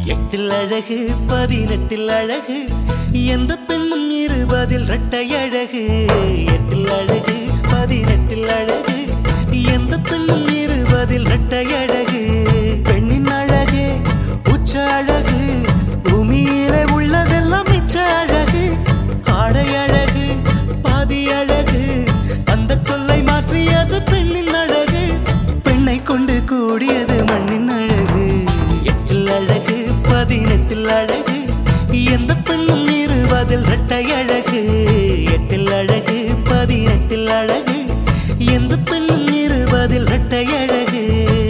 எட்டில் அழகு பதினெட்டில் அழகு எந்த பெண்ணும் இருபதில் இரட்டை அழகு எட்டில் அழகு பதினெட்டில் அழகு எந்த பெண்ணும் இருபதில் இரட்டை அழகு பெண்ணின் அழகே உச்ச அழகு பூமியிலே உள்ளதெல்லாம் மிச்ச அழகு ஆடை அழகு பாதி அழகு அந்த சொல்லை மாற்றியது பெண்ணின் அழகு பெண்ணை கொண்டு கூடியது மண்ணின் அழகு எட்டில் அழகு பதினெட்டில் அழகு எந்த பெண்ணும் இருபதில் இரட்டை அழகு எட்டில் அழகு பதினெட்டில் அழகு எந்த பெண்ணும் இருபதில் இரட்டை அழகு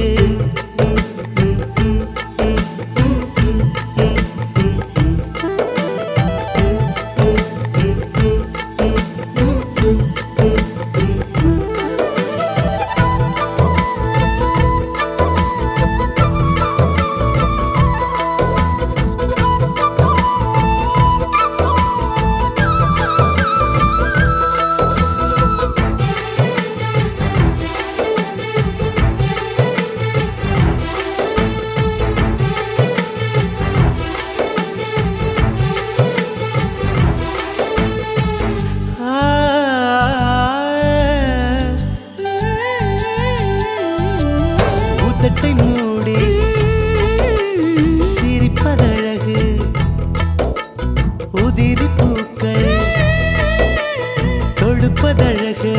உதட்டை மூடி சிரிப்பதழகு உதிரி பூக்கள் தொடுப்பதழகு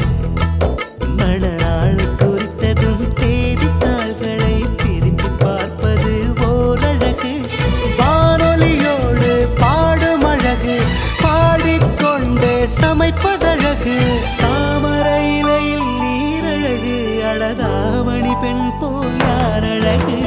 மணநாள் குறித்ததும் தேதி தாள்களை திருப்பி பார்ப்பது ஓரழகு வானொலியோடு பாடும் அழகு பாடிக்கொண்டே சமைப்பதழகு தாமரை இலையில் நீரழகு அழகாமணி பெண் போல் யாரழகு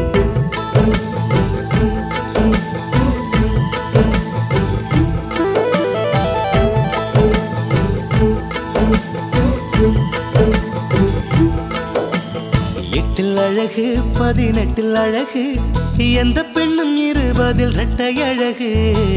எட்டில் அழகு பதினெட்டில் அழகு எந்த பெண்ணும் இருபதில் இரட்டை அழகு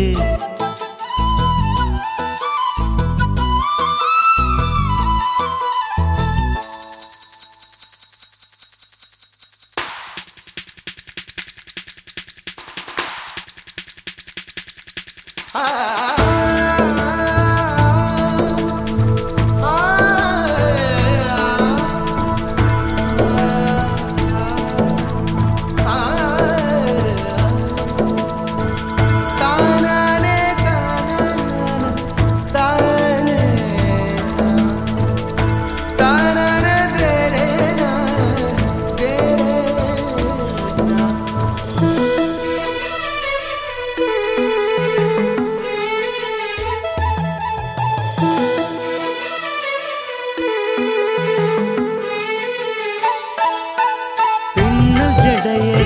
பின்னல் ஜடையை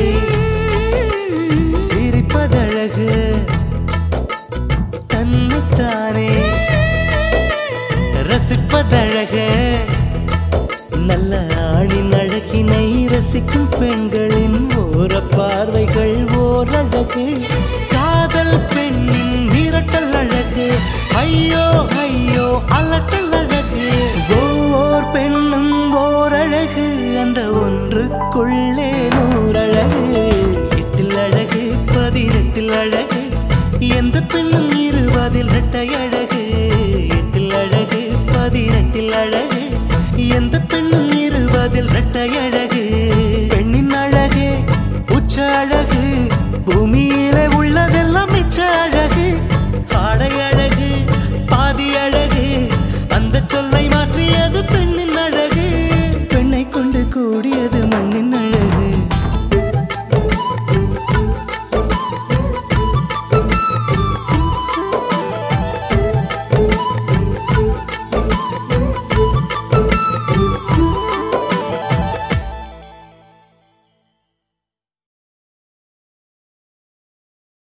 பிரிப்பதழகு தன்னைத்தானே ரசிப்பதழகு நல்ல ஆணின் அழகினை ரசிக்கும் பெண்களின் ஓர பார்வைகள் ஓரழகு காதல் பெண்ணின் மிரட்டல் அழகு ஐயோ ஐயோ அலட்டல் அழகு ஒவ்வொரு பெண்ணும் ஓரழகு அந்த ஒன்றுக்குள்ளே நூறழகு எட்டில் அழகு பதினெட்டில் அழகு எந்த பெண்ணும் இருபதில் இரட்டை அழகு எட்டில் அழகு பதினெட்டில் அழகு எந்த பெண்ணும் இருபதில் இரட்டை அழகு பெண்ணின் அழகே உச்ச அழகு பூமியிலே